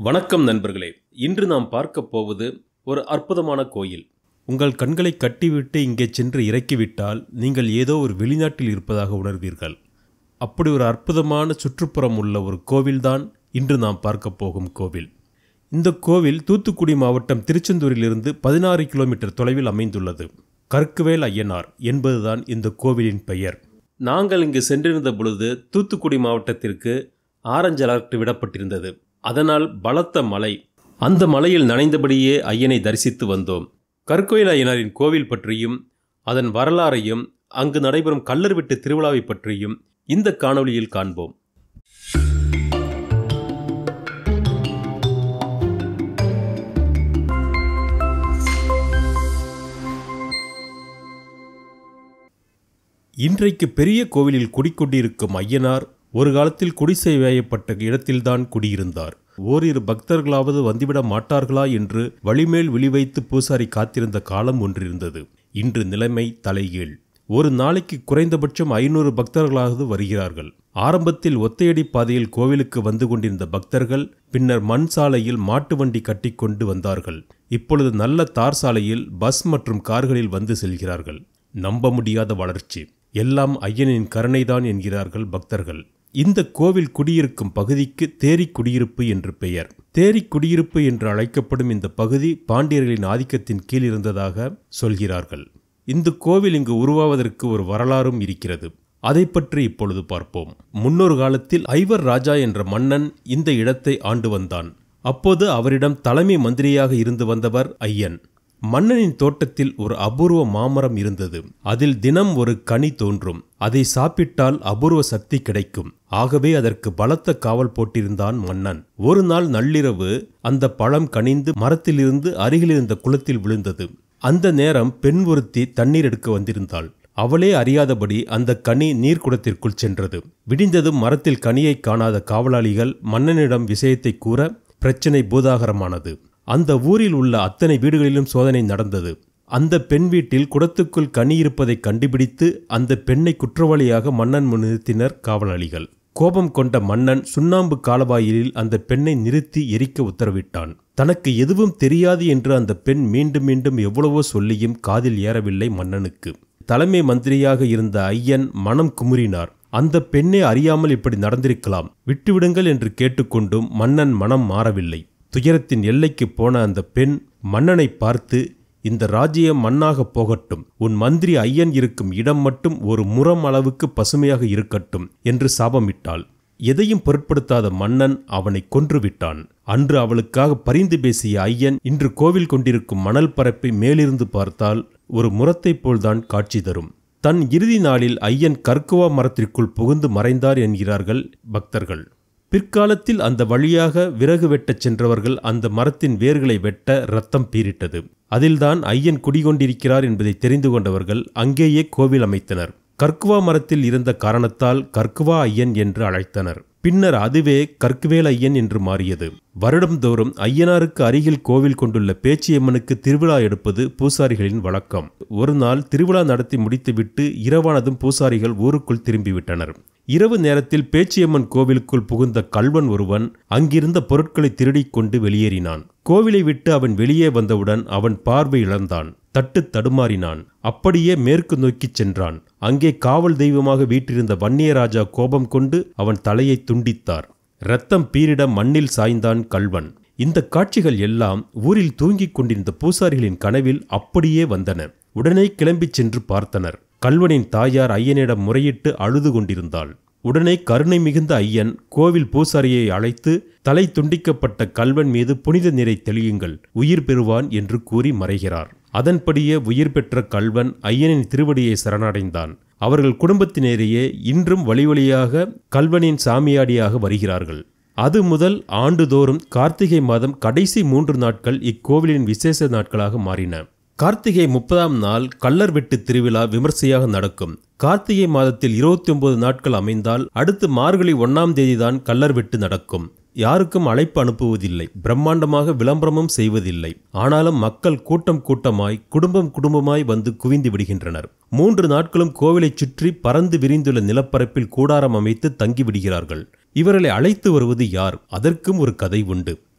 வணக்கம் நண்பர்களே இன்று நாம் பார்க்க போவது ஒரு அற்புதமான கோயில் உங்கள் கண்களை கட்டிவிட்டு இங்கே சென்று இறக்கிவிட்டால் நீங்கள் ஏதோ ஒரு வெளிநாட்டில் இருப்பதாக உணர்வீர்கள் அப்படி ஒரு அற்புதமான சுற்றுப்புறம் உள்ள ஒரு கோவில்தான் இன்று நாம் பார்க்க போகும் கோவில் இந்த கோவில் தூத்துக்குடி மாவட்டம் திருச்செந்தூரிலிருந்து பதினாறு கிலோமீட்டர் தொலைவில் அமைந்துள்ளது கற்குவேல் ஐயனார் என்பதுதான் இந்த கோவிலின் பெயர் நாங்கள் இங்கு சென்றிருந்த பொழுது தூத்துக்குடி மாவட்டத்திற்கு ஆரஞ்சு அலர்ட் விடப்பட்டிருந்தது அதனால் பலத்த மழை அந்த மலையில் நனைந்தபடியே ஐயனை தரிசித்து வந்தோம் கற்கோயில் ஐயனாரின் கோவில் பற்றியும் அதன் வரலாறையும் அங்கு நடைபெறும் கல்லர் விட்டு திருவிழாவை பற்றியும் இந்த காணொளியில் காண்போம் இன்றைக்கு பெரிய கோவிலில் குடிக்கொண்டிருக்கும் ஐயனார் ஒரு காலத்தில் குடிசை வேயப்பட்ட இடத்தில்தான் குடியிருந்தார் ஓரிரு பக்தர்களாவது வந்துவிட மாட்டார்களா என்று வழிமேல் விழிவைத்து பூசாரி காத்திருந்த காலம் ஒன்றிருந்தது இன்று நிலைமை தலைகீழ் ஒரு நாளைக்கு குறைந்தபட்சம் ஐநூறு பக்தர்களாவது வருகிறார்கள் ஆரம்பத்தில் ஒத்தையடி பாதையில் கோவிலுக்கு வந்து கொண்டிருந்த பக்தர்கள் பின்னர் மண் சாலையில் மாட்டு வண்டி கட்டிக்கொண்டு வந்தார்கள் இப்பொழுது நல்ல தார் சாலையில் பஸ் மற்றும் கார்களில் வந்து செல்கிறார்கள் நம்ப முடியாத வளர்ச்சி எல்லாம் ஐயனின் கருணைதான் என்கிறார்கள் பக்தர்கள் இந்த கோவில் குடியிருக்கும் பகுதிக்கு தேரி குடியிருப்பு என்று பெயர் தேரி குடியிருப்பு என்று அழைக்கப்படும் இந்த பகுதி பாண்டியர்களின் ஆதிக்கத்தின் கீழ் இருந்ததாக சொல்கிறார்கள் இந்த கோவில் இங்கு உருவாவதற்கு ஒரு வரலாறும் இருக்கிறது அதை பற்றி இப்பொழுது பார்ப்போம் முன்னொரு காலத்தில் ஐவர் ராஜா என்ற மன்னன் இந்த இடத்தை ஆண்டு வந்தான் அப்போது அவரிடம் தலைமை மந்திரியாக இருந்து வந்தவர் ஐயன் மன்னனின் தோட்டத்தில் ஒரு அபூர்வ மாமரம் இருந்தது அதில் தினம் ஒரு கனி தோன்றும் அதை சாப்பிட்டால் அபூர்வ சக்தி கிடைக்கும் ஆகவே அதற்கு பலத்த காவல் போட்டிருந்தான் மன்னன் ஒரு நாள் நள்ளிரவு அந்த பழம் கனிந்து மரத்திலிருந்து அருகில் இருந்த குளத்தில் விழுந்தது அந்த நேரம் பெண் ஒருத்தி தண்ணீர் எடுக்க வந்திருந்தாள் அவளே அறியாதபடி அந்த கனி நீர்க்குடத்திற்குள் சென்றது விடிந்ததும் மரத்தில் கனியை காணாத காவலாளிகள் மன்னனிடம் விஷயத்தை கூற பிரச்சனை பூதாகரமானது அந்த ஊரில் உள்ள அத்தனை வீடுகளிலும் சோதனை நடந்தது அந்த பெண் வீட்டில் குடத்துக்குள் கனி இருப்பதை கண்டுபிடித்து அந்த பெண்ணை குற்றவாளியாக மன்னன் முன் நிறுத்தினர் காவலாளிகள் கோபம் கொண்ட மன்னன் சுண்ணாம்பு காலவாயிலில் அந்த பெண்ணை நிறுத்தி எரிக்க உத்தரவிட்டான் தனக்கு எதுவும் தெரியாது என்று அந்த பெண் மீண்டும் மீண்டும் எவ்வளவோ சொல்லியும் காதில் ஏறவில்லை மன்னனுக்கு தலைமை மந்திரியாக இருந்த ஐயன் மனம் குமுறினார் அந்த பெண்ணே அறியாமல் இப்படி நடந்திருக்கலாம் விட்டுவிடுங்கள் என்று கேட்டுக்கொண்டும் மன்னன் மனம் மாறவில்லை துயரத்தின் எல்லைக்கு போன அந்த பெண் மன்னனை பார்த்து இந்த ராஜ்யம் மண்ணாக போகட்டும் உன் மந்திரி ஐயன் இருக்கும் இடம் மட்டும் ஒரு முறம் அளவுக்கு பசுமையாக இருக்கட்டும் என்று சாபமிட்டாள் எதையும் பொருட்படுத்தாத மன்னன் அவனை கொன்றுவிட்டான் அன்று அவளுக்காக பரிந்து பேசிய ஐயன் இன்று கோவில் கொண்டிருக்கும் மணல் பரப்பை மேலிருந்து பார்த்தால் ஒரு முரத்தைப் போல்தான் காட்சி தரும் தன் இறுதி நாளில் ஐயன் கற்குவா மரத்திற்குள் புகுந்து மறைந்தார் என்கிறார்கள் பக்தர்கள் பிற்காலத்தில் அந்த வழியாக விறகு வெட்டச் சென்றவர்கள் அந்த மரத்தின் வேர்களை வெட்ட ரத்தம் பீரிட்டது அதில்தான் ஐயன் குடிகொண்டிருக்கிறார் என்பதை தெரிந்து கொண்டவர்கள் அங்கேயே கோவில் அமைத்தனர் கற்குவா மரத்தில் இருந்த காரணத்தால் கற்குவா ஐயன் என்று அழைத்தனர் பின்னர் அதுவே கற்குவேல் ஐயன் என்று மாறியது வருடம்தோறும் ஐயனாருக்கு அருகில் கோவில் கொண்டுள்ள பேச்சியம்மனுக்கு திருவிழா எடுப்பது பூசாரிகளின் வழக்கம் ஒரு நாள் திருவிழா நடத்தி முடித்துவிட்டு இரவானதும் பூசாரிகள் ஊருக்குள் திரும்பிவிட்டனர் இரவு நேரத்தில் பேச்சியம்மன் கோவிலுக்குள் புகுந்த கல்வன் ஒருவன் அங்கிருந்த பொருட்களை திருடிக் கொண்டு வெளியேறினான் கோவிலை விட்டு அவன் வெளியே வந்தவுடன் அவன் பார்வை இழந்தான் தட்டு தடுமாறினான் அப்படியே மேற்கு நோக்கிச் சென்றான் அங்கே காவல் தெய்வமாக வீற்றிருந்த வன்னியராஜா கோபம் கொண்டு அவன் தலையை துண்டித்தார் இரத்தம் பீரிட மண்ணில் சாய்ந்தான் கல்வன் இந்த காட்சிகள் எல்லாம் ஊரில் தூங்கிக் கொண்டிருந்த பூசாரிகளின் கனவில் அப்படியே வந்தன உடனே கிளம்பிச் சென்று பார்த்தனர் கல்வனின் தாயார் ஐயனிடம் முறையிட்டு அழுது கொண்டிருந்தாள் உடனே கருணை மிகுந்த ஐயன் கோவில் பூசாரியை அழைத்து தலை துண்டிக்கப்பட்ட கல்வன் மீது புனித நீரை தெளியுங்கள் உயிர் பெறுவான் என்று கூறி மறைகிறார் அதன்படியே உயிர் பெற்ற கல்வன் ஐயனின் திருவடியை சரணடைந்தான் அவர்கள் குடும்பத்தினரையே இன்றும் வழி வழியாக கல்வனின் சாமியாடியாக வருகிறார்கள் அது முதல் ஆண்டுதோறும் கார்த்திகை மாதம் கடைசி மூன்று நாட்கள் இக்கோவிலின் விசேஷ நாட்களாக மாறின கார்த்திகை முப்பதாம் நாள் கள்ளர் வெட்டு திருவிழா விமர்சையாக நடக்கும் கார்த்திகை மாதத்தில் இருபத்தி ஒன்பது நாட்கள் அமைந்தால் அடுத்து மார்கழி ஒன்னாம் தேதிதான் கள்ளர் வெட்டு நடக்கும் யாருக்கும் அழைப்பு அனுப்புவதில்லை பிரம்மாண்டமாக விளம்பரமும் செய்வதில்லை ஆனாலும் மக்கள் கூட்டம் கூட்டமாய் குடும்பம் குடும்பமாய் வந்து குவிந்து விடுகின்றனர் மூன்று நாட்களும் கோவிலைச் சுற்றி பறந்து விரிந்துள்ள நிலப்பரப்பில் கூடாரம் அமைத்து தங்கி விடுகிறார்கள் இவர்களை அழைத்து வருவது யார் அதற்கும் ஒரு கதை உண்டு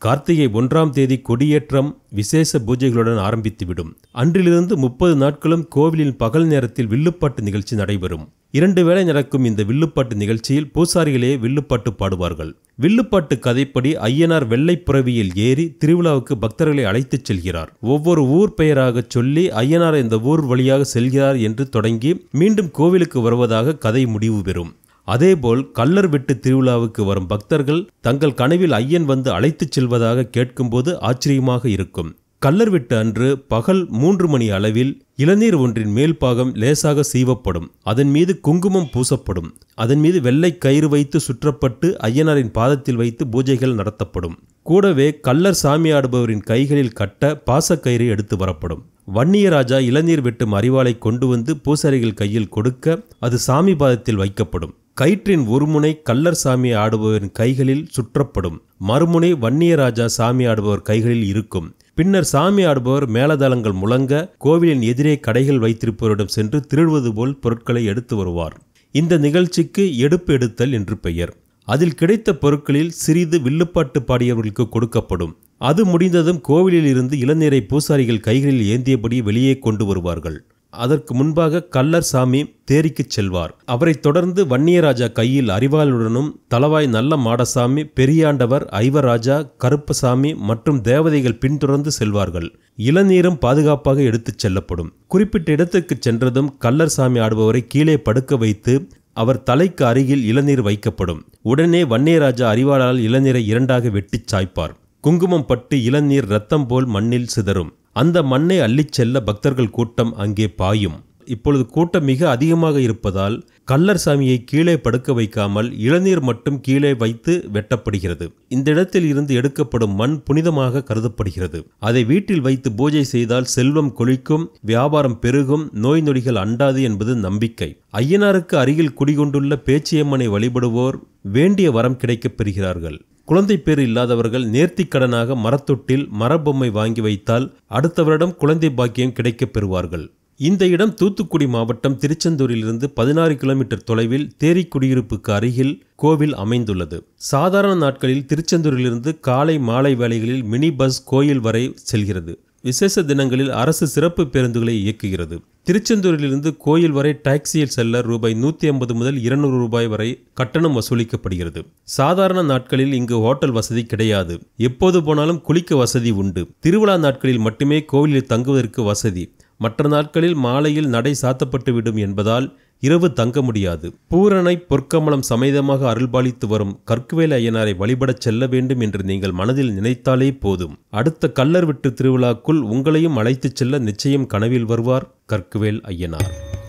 கார்த்திகை ஒன்றாம் தேதி கொடியேற்றம் விசேஷ பூஜைகளுடன் ஆரம்பித்துவிடும் அன்றிலிருந்து முப்பது நாட்களும் கோவிலின் பகல் நேரத்தில் வில்லுப்பாட்டு நிகழ்ச்சி நடைபெறும் இரண்டு வேளை நடக்கும் இந்த வில்லுப்பாட்டு நிகழ்ச்சியில் பூசாரிகளே வில்லுப்பாட்டு பாடுவார்கள் வில்லுப்பாட்டு கதைப்படி ஐயனார் வெள்ளைப்புறவியில் ஏறி திருவிழாவுக்கு பக்தர்களை அழைத்துச் செல்கிறார் ஒவ்வொரு ஊர் பெயராகச் சொல்லி ஐயனார் இந்த ஊர் வழியாக செல்கிறார் என்று தொடங்கி மீண்டும் கோவிலுக்கு வருவதாக கதை முடிவு பெறும் அதேபோல் கல்லர் வெட்டு திருவிழாவுக்கு வரும் பக்தர்கள் தங்கள் கனவில் ஐயன் வந்து அழைத்துச் செல்வதாக கேட்கும்போது ஆச்சரியமாக இருக்கும் கல்லர் வெட்டு அன்று பகல் மூன்று மணி அளவில் இளநீர் ஒன்றின் மேல் பாகம் லேசாக சீவப்படும் அதன் மீது குங்குமம் பூசப்படும் அதன் மீது வெள்ளை கயிறு வைத்து சுற்றப்பட்டு ஐயனாரின் பாதத்தில் வைத்து பூஜைகள் நடத்தப்படும் கூடவே கல்லர் சாமியாடுபவரின் கைகளில் கட்ட பாசக்கயிறு எடுத்து வரப்படும் வன்னியராஜா இளநீர் வெட்டும் அறிவாளை கொண்டு வந்து பூசாரிகள் கையில் கொடுக்க அது சாமி பாதத்தில் வைக்கப்படும் கயிற்றின் ஒருமுனை கல்லர் சாமி ஆடுபவரின் கைகளில் சுற்றப்படும் மறுமுனை வன்னியராஜா சாமி ஆடுபவர் கைகளில் இருக்கும் பின்னர் சாமி ஆடுபவர் மேலதளங்கள் முழங்க கோவிலின் எதிரே கடைகள் வைத்திருப்பவரிடம் சென்று திருடுவது போல் பொருட்களை எடுத்து வருவார் இந்த நிகழ்ச்சிக்கு எடுப்பு எடுத்தல் என்று பெயர் அதில் கிடைத்த பொருட்களில் சிறிது வில்லுப்பாட்டு பாடியவர்களுக்கு கொடுக்கப்படும் அது முடிந்ததும் கோவிலில் இருந்து இளநீரை பூசாரிகள் கைகளில் ஏந்தியபடி வெளியே கொண்டு வருவார்கள் அதற்கு முன்பாக கல்லர் சாமி தேரிக்குச் செல்வார் அவரைத் தொடர்ந்து வன்னியராஜா கையில் அறிவாளுடனும் தளவாய் நல்ல மாடசாமி பெரியாண்டவர் ஐவராஜா கருப்பசாமி மற்றும் தேவதைகள் பின்தொடர்ந்து செல்வார்கள் இளநீரும் பாதுகாப்பாக எடுத்துச் செல்லப்படும் குறிப்பிட்ட இடத்துக்கு சென்றதும் கல்லர் சாமி ஆடுபவரை கீழே படுக்க வைத்து அவர் தலைக்கு அருகில் இளநீர் வைக்கப்படும் உடனே வன்னியராஜா அறிவாளால் இளநீரை இரண்டாக வெட்டிச் சாய்ப்பார் குங்குமம் பட்டு இளநீர் ரத்தம் போல் மண்ணில் சிதறும் அந்த மண்ணை அள்ளிச் செல்ல பக்தர்கள் கூட்டம் அங்கே பாயும் இப்பொழுது கூட்டம் மிக அதிகமாக இருப்பதால் கல்லர் சாமியை கீழே படுக்க வைக்காமல் இளநீர் மட்டும் கீழே வைத்து வெட்டப்படுகிறது இந்த இடத்தில் இருந்து எடுக்கப்படும் மண் புனிதமாக கருதப்படுகிறது அதை வீட்டில் வைத்து பூஜை செய்தால் செல்வம் கொழிக்கும் வியாபாரம் பெருகும் நோய் நொடிகள் அண்டாது என்பது நம்பிக்கை ஐயனாருக்கு அருகில் குடிகொண்டுள்ள பேச்சியம்மனை வழிபடுவோர் வேண்டிய வரம் கிடைக்கப் பெறுகிறார்கள் குழந்தை பேர் இல்லாதவர்கள் நேர்த்திக் கடனாக மரத்தொட்டில் மரபொம்மை வாங்கி வைத்தால் அடுத்த வருடம் குழந்தை பாக்கியம் கிடைக்கப் பெறுவார்கள் இந்த இடம் தூத்துக்குடி மாவட்டம் திருச்செந்தூரிலிருந்து பதினாறு கிலோமீட்டர் தொலைவில் தேரி குடியிருப்புக்கு அருகில் கோவில் அமைந்துள்ளது சாதாரண நாட்களில் திருச்செந்தூரிலிருந்து காலை மாலை வேளைகளில் மினி பஸ் கோயில் வரை செல்கிறது விசேஷ தினங்களில் அரசு சிறப்பு பேருந்துகளை இயக்குகிறது திருச்செந்தூரிலிருந்து கோயில் வரை டாக்ஸியில் செல்ல ரூபாய் நூற்றி ஐம்பது முதல் இருநூறு ரூபாய் வரை கட்டணம் வசூலிக்கப்படுகிறது சாதாரண நாட்களில் இங்கு ஹோட்டல் வசதி கிடையாது எப்போது போனாலும் குளிக்க வசதி உண்டு திருவிழா நாட்களில் மட்டுமே கோவிலில் தங்குவதற்கு வசதி மற்ற நாட்களில் மாலையில் நடை சாத்தப்பட்டுவிடும் என்பதால் இரவு தங்க முடியாது பூரணை பொற்கமலம் சமேதமாக அருள்பாலித்து வரும் கற்குவேல் ஐயனாரை வழிபடச் செல்ல வேண்டும் என்று நீங்கள் மனதில் நினைத்தாலே போதும் அடுத்த கல்லர் விட்டு திருவிழாக்குள் உங்களையும் அழைத்துச் செல்ல நிச்சயம் கனவில் வருவார் கற்குவேல் ஐயனார்